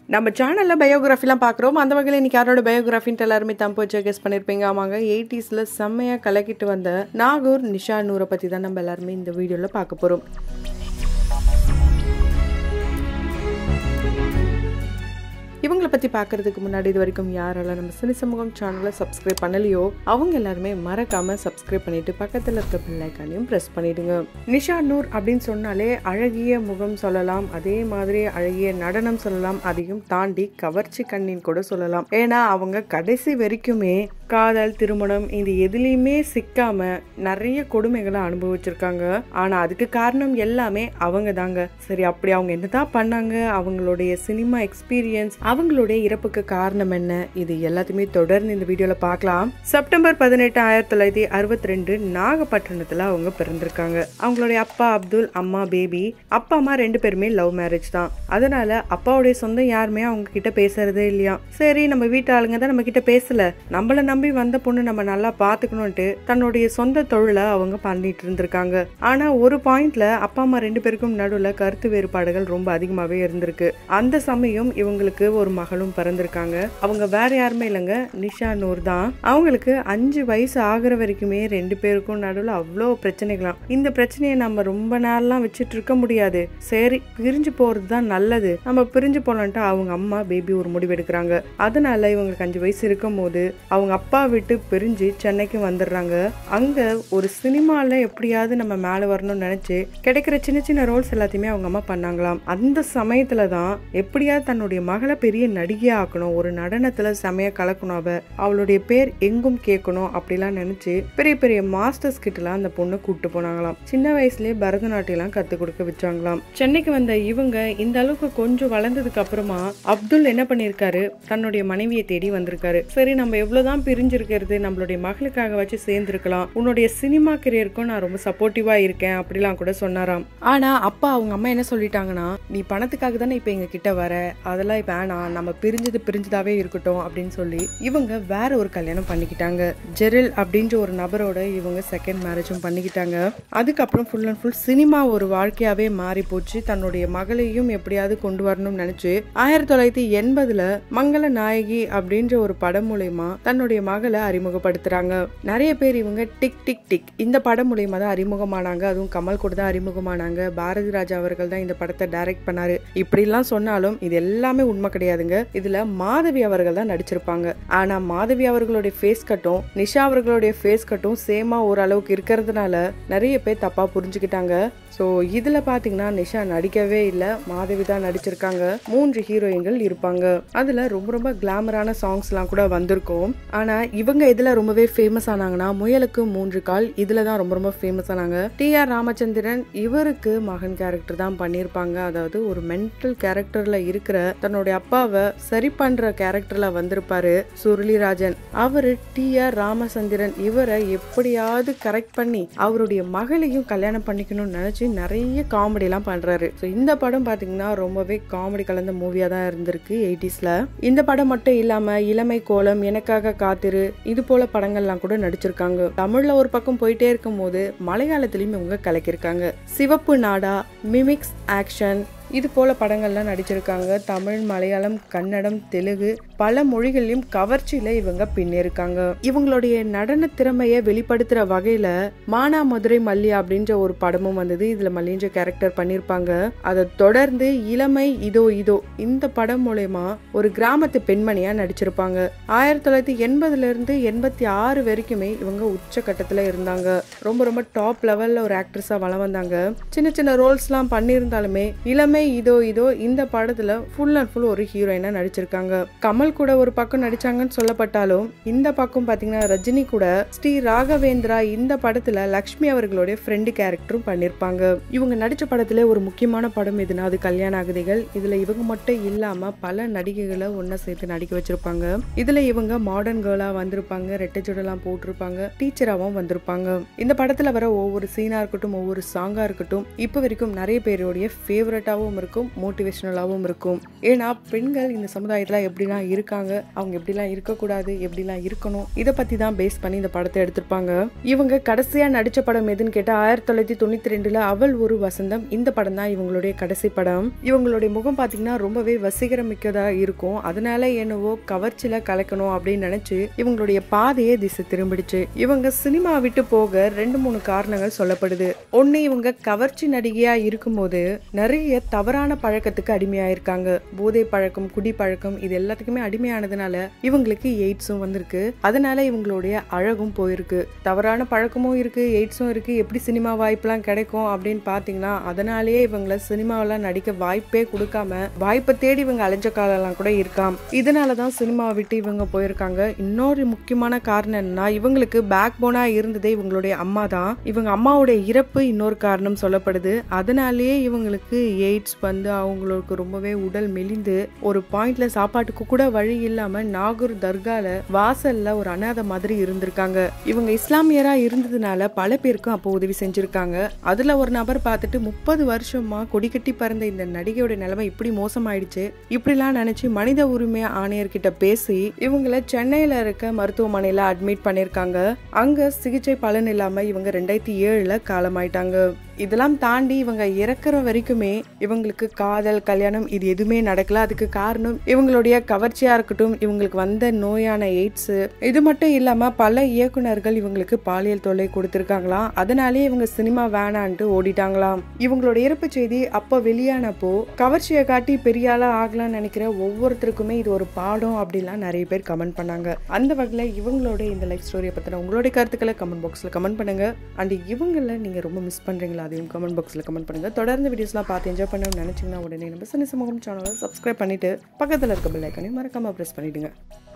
நம்ம சேனலில் பயோகிராஃபிலாம் பார்க்குறோம் அந்த வகையில் இன்னைக்கு யாரோட பயோகிராஃபின்ட்டு எல்லாருமே தம்பு வச்சு கெஸ் பண்ணியிருப்பீங்க ஆமாங்க எயிட்டிஸில் செம்மையாக கலக்கிட்டு வந்த நாகூர் நிஷா நூரை பற்றி தான் நம்ம எல்லாருமே இந்த வீடியோவில் பார்க்க போகிறோம் இவங்களை பற்றி பார்க்கறதுக்கு முன்னாடி இது வரைக்கும் யாரெல்லாம் நம்ம சினி சமூகம் சேனலை சப்ஸ்கிரைப் பண்ணலையோ அவங்க எல்லாருமே மறக்காம சப்ஸ்கிரைப் பண்ணிட்டு பக்கத்தில் இருக்க பெல்லைக்கானையும் ப்ரெஸ் பண்ணிடுங்க நிஷா நூர் அப்படின்னு சொன்னாலே அழகிய முகம் சொல்லலாம் அதே மாதிரி அழகிய நடனம் சொல்லலாம் அதையும் தாண்டி கவர்ச்சி கண்ணின் கூட சொல்லலாம் ஏன்னா அவங்க கடைசி வரைக்குமே காதல் திருமணம் இது எதுலேயுமே சிக்காம நிறைய கொடுமைகளை அனுபவிச்சிருக்காங்க ஆனா அதுக்கு காரணம் எல்லாமே அவங்க தாங்க சரி அப்படி அவங்க என்னதான் பண்ணாங்க அவங்களுடைய சினிமா எக்ஸ்பீரியன்ஸ் அவங்களுடைய இறப்புக்கு காரணம் என்ன இது எல்லாத்தையுமே தொடர்ந்து இந்த வீடியோல பார்க்கலாம் செப்டம்பர் பதினெட்டு ஆயிரத்தி தொள்ளாயிரத்தி அறுபத்தி ரெண்டு நாகப்பட்டினத்துல அவங்க பிறந்திருக்காங்க அவங்களுடைய அப்பா அப்துல் அம்மா பேபி அப்பா அம்மா ரெண்டு பேருமே லவ் மேரேஜ் தான் அதனால அப்பாவுடைய சொந்தம் யாருமே அவங்க கிட்ட பேசுறதே இல்லையா சரி நம்ம வீட்டு ஆளுங்க தான் நம்ம கிட்ட பேசல நம்மள நம்பி வந்த பொண்ணு நம்ம நல்லா பாத்துக்கணும்ட்டு தன்னுடைய சொந்த தொழிலை அவங்க பண்ணிட்டு இருந்திருக்காங்க ஆனா ஒரு பாயிண்ட்ல அப்பா அம்மா ரெண்டு பேருக்கும் நடுவுல கருத்து வேறுபாடுகள் ரொம்ப அதிகமாவே இருந்திருக்கு அந்த சமயம் இவங்களுக்கு ஒரு மகளும் பிறந்திருக்காங்க அவங்க வேற யாருமே இல்லைங்க நிஷா நூர் தான் அவங்களுக்கு அஞ்சு வயசு ஆகுற வரைக்குமே ரெண்டு பேருக்கும் நடுவில் அவ்வளோ பிரச்சனைகளாம் இந்த பிரச்சனையை நம்ம ரொம்ப நாள்லாம் வச்சுட்டு இருக்க முடியாது சரி பிரிஞ்சு போறது தான் நல்லது நம்ம பிரிஞ்சு போலான்ட்டு அவங்க அம்மா பேபி ஒரு முடிவு எடுக்கிறாங்க அதனால இவங்களுக்கு அஞ்சு வயசு இருக்கும் போது அவங்க அப்பா விட்டு பிரிஞ்சு சென்னைக்கு வந்துடுறாங்க அங்க ஒரு சினிமால எப்படியாவது நம்ம மேலே வரணும்னு நினைச்சு கிடைக்கிற சின்ன சின்ன ரோல்ஸ் எல்லாத்தையுமே அவங்க அம்மா பண்ணாங்களாம் அந்த சமயத்துல தான் எப்படியாவது தன்னுடைய மகளை பெரிய நடிகையா ஆக்கணும் ஒரு நடனத்துல செமையா கலக்கணும் அவ அவளுடைய பேர் எங்கும் கேட்கணும் அப்படிலாம் நினைச்சு பெரிய பெரிய மாஸ்டர்ஸ் கிட்டலாம் அந்த பொண்ணை கூப்பிட்டு போனாங்களாம் சின்ன வயசுலயே பரதநாட்டியம்லாம் கத்து கொடுக்க வச்சாங்களாம் சென்னைக்கு வந்த இவங்க இந்த அளவுக்கு கொஞ்சம் வளர்ந்ததுக்கு அப்புறமா அப்துல் என்ன பண்ணிருக்காரு தன்னுடைய மனைவியை தேடி வந்திருக்காரு சரி நம்ம எவ்வளவுதான் பிரிஞ்சிருக்கிறது நம்மளுடைய மகளுக்காக வச்சு சேர்ந்திருக்கலாம் உன்னுடைய சினிமா கெரியருக்கும் நான் ரொம்ப சப்போர்ட்டிவா இருக்கேன் அப்படிலாம் கூட சொன்னாராம் ஆனா அப்பா அவங்க அம்மா என்ன சொல்லிட்டாங்கன்னா நீ பணத்துக்காக தானே இப்ப எங்க கிட்ட வர அதெல்லாம் இப்ப வேணாம் நம்ம பிரிஞ்சது பிரிஞ்சதாவே இருக்கட்டும் அப்படின்னு சொல்லி இவங்க வேற ஒரு கல்யாணம் பண்ணிக்கிட்டாங்க ஜெரில் அப்படின்ற ஒரு நபரோட இவங்க செகண்ட் மேரேஜும் பண்ணிக்கிட்டாங்க அதுக்கப்புறம் ஃபுல் அண்ட் ஃபுல் சினிமா ஒரு வாழ்க்கையாவே மாறி போச்சு தன்னுடைய மகளையும் எப்படியாவது கொண்டு வரணும்னு நினைச்சு ஆயிரத்தி தொள்ளாயிரத்தி எண்பதுல மங்கள நாயகி அப்படின்ற ஒரு படம் மூலயமா தன்னுடைய மகளை அறிமுகப்படுத்துறாங்க நிறைய பேர் இவங்க டிக் டிக் டிக் இந்த படம் மூலயமா தான் அறிமுகமானாங்க அதுவும் கமல் கூட தான் அறிமுகமானாங்க பாரதி ராஜா அவர்கள் தான் இந்த படத்தை டைரக்ட் பண்ணாரு இப்படிலாம் சொன்னாலும் இது எல்லாமே உண்மை கிடையாதுங்க இதுல மாதவி அவர்கள் தான் நடிச்சிருப்பாங்க ஆனா மாதவி அவர்களுடைய ஃபேஸ் கட்டும் நிஷா அவர்களுடைய ஃபேஸ் கட்டும் சேமா ஓரளவுக்கு இருக்கிறதுனால நிறைய பேர் தப்பா புரிஞ்சுக்கிட்டாங்க ஸோ இதில் பார்த்தீங்கன்னா நிஷா நடிக்கவே இல்லை மாதவி தான் நடிச்சிருக்காங்க மூன்று ஹீரோயின்கள் இருப்பாங்க அதில் ரொம்ப ரொம்ப கிளாமரான சாங்ஸ்லாம் கூட வந்திருக்கும் ஆனால் இவங்க இதில் ரொம்பவே ஃபேமஸ் ஆனாங்கன்னா முயலுக்கு மூன்று கால் இதில் தான் ரொம்ப ரொம்ப ஃபேமஸ் ஆனாங்க டி ஆர் ராமச்சந்திரன் இவருக்கு மகன் கேரக்டர் தான் பண்ணியிருப்பாங்க அதாவது ஒரு மென்டல் கேரக்டரில் இருக்கிற தன்னுடைய அப்பாவை சரி பண்ணுற கேரக்டரில் வந்திருப்பாரு சுருளிராஜன் அவர் டி ஆர் ராமச்சந்திரன் இவரை எப்படியாவது கரெக்ட் பண்ணி அவருடைய மகளையும் கல்யாணம் பண்ணிக்கணும்னு நினச்சி வச்சு நிறைய காமெடிலாம் பண்ணுறாரு ஸோ இந்த படம் பார்த்தீங்கன்னா ரொம்பவே காமெடி கலந்த மூவியாக தான் இருந்திருக்கு எயிட்டிஸில் இந்த படம் மட்டும் இல்லாமல் இளமை கோலம் எனக்காக காத்திரு இது போல படங்கள்லாம் கூட நடிச்சிருக்காங்க தமிழில் ஒரு பக்கம் போயிட்டே இருக்கும் போது மலையாளத்துலேயும் இவங்க கலக்கியிருக்காங்க சிவப்பு நாடா மிமிக்ஸ் ஆக்ஷன் இது போல படங்கள்லாம் நடிச்சிருக்காங்க தமிழ் மலையாளம் கன்னடம் தெலுங்கு பல மொழிகள்லையும் கவர்ச்சியில இவங்க பின்னிருக்காங்க இவங்களுடைய நடன திறமையை வெளிப்படுத்துற வகையில மானா மதுரை மல்லி அப்படின்ற ஒரு படமும் வந்தது இதுல மல்லின்ற கேரக்டர் பண்ணிருப்பாங்க அதை தொடர்ந்து இளமை இதோ இதோ இந்த படம் மூலயமா ஒரு கிராமத்து பெண்மணியா நடிச்சிருப்பாங்க ஆயிரத்தி தொள்ளாயிரத்தி எண்பதுல இருந்து எண்பத்தி ஆறு வரைக்குமே இவங்க உச்சக்கட்டத்துல இருந்தாங்க ரொம்ப ரொம்ப டாப் லெவல்ல ஒரு ஆக்ட்ரஸா வளம் வந்தாங்க சின்ன சின்ன ரோல்ஸ்லாம் பண்ணியிருந்தாலுமே இளமை இதோ இதோ இந்த படத்துல ஃபுல் அண்ட் ஃபுல் ஒரு ஹீரோயினா நடிச்சிருக்காங்க கமல் கூட ஒரு பக்கம் நடிச்சாங்கன்னு சொல்லப்பட்டாலும் இந்த பக்கம் பாத்தீங்கன்னா ரஜினி கூட ஸ்ரீ ராகவேந்திரா இந்த படத்துல லக்ஷ்மி அவர்களுடைய ஃப்ரெண்டு கேரக்டரும் பண்ணிருப்பாங்க இவங்க நடிச்ச படத்துல ஒரு முக்கியமான படம் எதுனா அது கல்யாண அகதிகள் இதுல இவங்க மட்டும் இல்லாம பல நடிகைகளை ஒன்னா சேர்த்து நடிக்க வச்சிருப்பாங்க இதுல இவங்க மாடர்ன் கேர்ளா வந்திருப்பாங்க ரெட்டை ஜுடெல்லாம் போட்டிருப்பாங்க டீச்சராகவும் வந்திருப்பாங்க இந்த படத்துல வர ஒவ்வொரு சீனா இருக்கட்டும் ஒவ்வொரு சாங்கா இருக்கட்டும் இப்போ வரைக்கும் நிறைய பேருடைய ஃபேவரட்டாகவும் இன்ஸ்பைரிங்காகவும் இருக்கும் மோட்டிவேஷனலாகவும் இருக்கும் ஏன்னா பெண்கள் இந்த சமுதாயத்தில் எப்படிலாம் இருக்காங்க அவங்க எப்படிலாம் இருக்கக்கூடாது எப்படிலாம் இருக்கணும் இதை பற்றி தான் பேஸ் பண்ணி இந்த படத்தை எடுத்திருப்பாங்க இவங்க கடைசியாக நடித்த படம் எதுன்னு கேட்டால் ஆயிரத்தி தொள்ளாயிரத்தி தொண்ணூற்றி ரெண்டில் அவள் ஒரு வசந்தம் இந்த படம் தான் இவங்களுடைய கடைசி படம் இவங்களுடைய முகம் பார்த்தீங்கன்னா ரொம்பவே வசீகரமிக்கதாக இருக்கும் அதனால என்னவோ கவர்ச்சியில் கலக்கணும் அப்படின்னு நினச்சி இவங்களுடைய பாதையே திசை திரும்பிடுச்சு இவங்க சினிமா விட்டு போக ரெண்டு மூணு காரணங்கள் சொல்லப்படுது ஒன்று இவங்க கவர்ச்சி நடிகையாக இருக்கும்போது நிறைய தவறான பழக்கத்துக்கு அடிமையாயிருக்காங்க போதை பழக்கம் குடி பழக்கம் இது எல்லாத்துக்குமே அடிமையானதுனால இவங்களுக்கு எய்ட்ஸும் வந்திருக்கு அதனால இவங்களுடைய அழகும் போயிருக்கு தவறான பழக்கமும் இருக்கு எய்ட்ஸும் இருக்கு எப்படி சினிமா வாய்ப்பெல்லாம் கிடைக்கும் அப்படின்னு பார்த்தீங்கன்னா அதனாலேயே இவங்களை சினிமாவெல்லாம் நடிக்க வாய்ப்பே கொடுக்காம வாய்ப்பை தேடி இவங்க அலைஞ்ச காலம்லாம் கூட இருக்காம் இதனால தான் சினிமாவை விட்டு இவங்க போயிருக்காங்க இன்னொரு முக்கியமான காரணம் என்னன்னா இவங்களுக்கு பேக் போனா இருந்ததே இவங்களுடைய அம்மா தான் இவங்க அம்மாவுடைய இறப்பு இன்னொரு காரணம் சொல்லப்படுது அதனாலேயே இவங்களுக்கு எய்ட்ஸ் வந்து அவங்களுக்கு ரொம்பவே உடல் மெலிந்து ஒரு பாயிண்ட்ல சாப்பாட்டுக்கு கூட வழி இல்லாம நாகூர் தர்கால வாசல்ல ஒரு அனாதை மாதிரி இருந்திருக்காங்க இவங்க இஸ்லாமியரா இருந்ததுனால பல பேருக்கும் அப்போ உதவி செஞ்சிருக்காங்க அதுல ஒரு நபர் பார்த்துட்டு முப்பது வருஷமா கொடிக்கட்டி பறந்த இந்த நடிகையோட நிலைமை இப்படி மோசமாயிடுச்சு இப்படிலாம் நினைச்சு மனித உரிமை ஆணையர்கிட்ட பேசி இவங்கள சென்னையில இருக்க மருத்துவமனையில அட்மிட் பண்ணிருக்காங்க அங்க சிகிச்சை பலன் இல்லாம இவங்க ரெண்டாயிரத்தி ஏழுல காலமாயிட்டாங்க இதெல்லாம் தாண்டி இவங்க இறக்குற வரைக்குமே இவங்களுக்கு காதல் கல்யாணம் இது எதுவுமே நடக்கல அதுக்கு காரணம் இவங்களுடைய கவர்ச்சியா இருக்கட்டும் இவங்களுக்கு வந்த நோயான எய்ட்ஸ் இது மட்டும் இல்லாம பல இயக்குனர்கள் இவங்களுக்கு பாலியல் தொல்லை கொடுத்திருக்காங்களாம் அதனாலே இவங்க சினிமா வேணான்ட்டு ஓடிட்டாங்களாம் இவங்களோட இறப்பு செய்தி அப்போ வெளியானப்போ கவர்ச்சியை காட்டி பெரிய ஆளா ஆகலாம்னு நினைக்கிற ஒவ்வொருத்தருக்குமே இது ஒரு பாடம் அப்படிலாம் நிறைய பேர் கமெண்ட் பண்ணாங்க அந்த வகையில் இவங்களோட இந்த லைஃப் ஸ்டோரியை பற்றின உங்களுடைய கருத்துக்களை கமெண்ட் பாக்ஸில் கமெண்ட் பண்ணுங்க அண்ட் இவங்கள நீங்கள் ரொம்ப மிஸ் பண்ணுறீங்களா அதையும் கமெண்ட் பாக்ஸில் கமெண்ட் பண்ணுங்க தொடர்ந்து வீடியோஸ்லாம் பார்த்து என்ஜாய் பண்ணணும்னு நினச்சிங்கன்னா உடனே நம்ம சனி சமூகம் சேனலை சப்ஸ்கிரைப் பண்ணிட்டு பக்கத்தில் இருக்க பெல் ஐக்கனையும் மறக்காமல் ப்ரெஸ் பண்ணிடுங்க